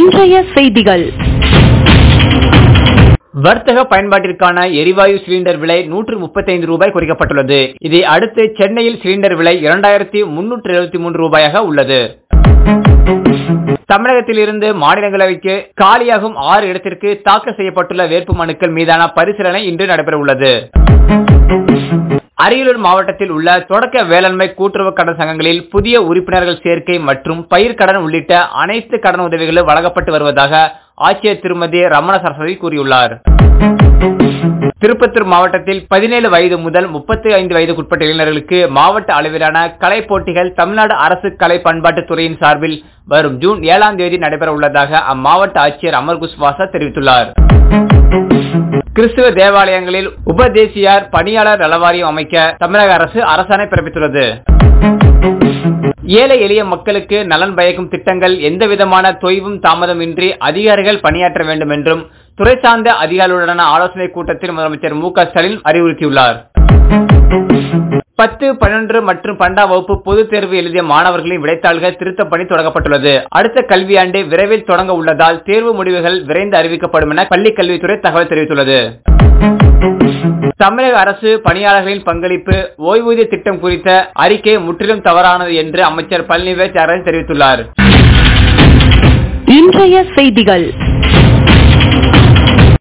இன்றைய செய்திகள் வர்த்தக பயன்பாட்டிற்கான எரிவாயு சிலிண்டர் விலை நூற்று முப்பத்தைந்து ரூபாய் குறைக்கப்பட்டுள்ளது இதை அடுத்து சென்னையில் சிலிண்டர் விலை இரண்டாயிரத்தி முன்னூற்று எழுபத்தி மூன்று ரூபாயாக உள்ளது தமிழகத்தில் இருந்து மாநிலங்களவைக்கு காலியாகும் ஆறு இடத்திற்கு தாக்கல் செய்யப்பட்டுள்ள வேட்பு மனுக்கள் மீதான பரிசீலனை இன்று நடைபெற உள்ளது அரியலூர் மாவட்டத்தில் உள்ள தொடக்க வேளாண்மை கூட்டுறவு கடன் சங்கங்களில் புதிய உறுப்பினர்கள் சேர்க்கை மற்றும் பயிர்க்கடன் உள்ளிட்ட அனைத்து கடன் உதவிகளும் வழங்கப்பட்டு வருவதாக ஆட்சியர் திருமதி ரமண சரஸ்வதி கூறியுள்ளார் திருப்பத்தூர் மாவட்டத்தில் பதினேழு வயது முதல் முப்பத்தி ஐந்து வயதுக்குட்பட்ட இளைஞர்களுக்கு மாவட்ட அளவிலான கலை போட்டிகள் தமிழ்நாடு அரசு கலை பண்பாட்டுத் துறையின் சார்பில் வரும் ஜூன் ஏழாம் தேதி நடைபெற உள்ளதாக அம்மாவட்ட ஆட்சியர் அமர் குஸ்வாசா தெரிவித்துள்ளார் கிறிஸ்துவ தேவாலயங்களில் உபதேசியார் பணியாளர் நலவாரியம் அமைக்க தமிழக அரசு அரசாணை பிறப்பித்துள்ளது ஏழை எளிய மக்களுக்கு நலன் பயக்கும் திட்டங்கள் எந்தவிதமான தொய்வும் தாமதமின்றி அதிகாரிகள் பணியாற்ற வேண்டும் என்றும் துறை சார்ந்த அதிகாரிகளுடனான ஆலோசனை கூட்டத்தில் முதலமைச்சர் மு க ஸ்டாலின் அறிவுறுத்தியுள்ளார் பத்து பன்னெண்டு மற்றும் பன்னெண்டாம் வகுப்பு பொதுத் தேர்வு எழுதிய மாணவர்களின் விடைத்தாள்கள் திருத்தப் பணி தொடங்கப்பட்டுள்ளது அடுத்த கல்வியாண்டு விரைவில் தொடங்க உள்ளதால் தேர்வு முடிவுகள் விரைந்து அறிவிக்கப்படும் என பள்ளிக் கல்வித்துறை தகவல் தெரிவித்துள்ளது தமிழக அரசு பணியாளர்களின் பங்களிப்பு ஓய்வூதிய திட்டம் குறித்த அறிக்கை முற்றிலும் தவறானது என்று அமைச்சர் பழனிவேல் தெரிவித்துள்ளார் இன்றைய செய்திகள்